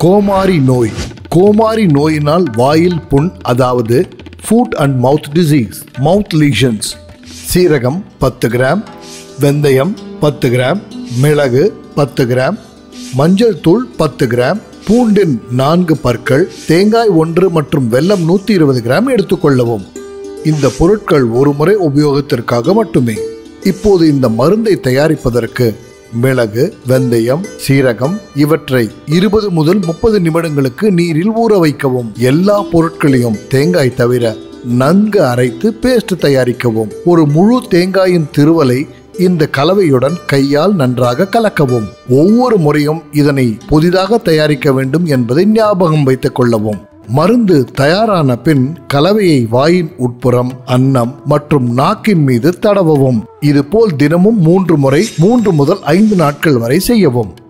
கோமாரி நோய் கோமாரி நோயினால் வாயில் புண் அதாவது foot and mouth disease mouth lesions சீரகம் பத்து கிராம் வெந்தயம் பத்து கிராம் மிளகு பத்து கிராம் மஞ்சள் தூள் பத்து கிராம் பூண்டின் நான்கு பற்கள் தேங்காய் ஒன்று மற்றும் வெல்லம் நூற்றி இருபது கிராம் எடுத்துக்கொள்ளவும் இந்த பொருட்கள் ஒரு முறை உபயோகத்திற்காக மட்டுமே இப்போது இந்த மருந்தை தயாரிப்பதற்கு மிளகு வெந்தயம் சீரகம் இவற்றை இருபது முதல் முப்பது நிமிடங்களுக்கு நீரில் ஊற வைக்கவும் எல்லா பொருட்களையும் தேங்காய் தவிர நன்கு அரைத்து பேஸ்ட் தயாரிக்கவும் ஒரு முழு தேங்காயின் திருவலை இந்த கலவையுடன் கையால் நன்றாக கலக்கவும் ஒவ்வொரு முறையும் இதனை புதிதாக தயாரிக்க வேண்டும் என்பதை ஞாபகம் வைத்துக் கொள்ளவும் மருந்து தயாரான பின் கலவையை வாயின் உட்புறம் அன்னம் மற்றும் நாக்கின் மீது தடவவும் இதுபோல் தினமும் மூன்று முறை மூன்று முதல் ஐந்து நாட்கள் வரை செய்யவும்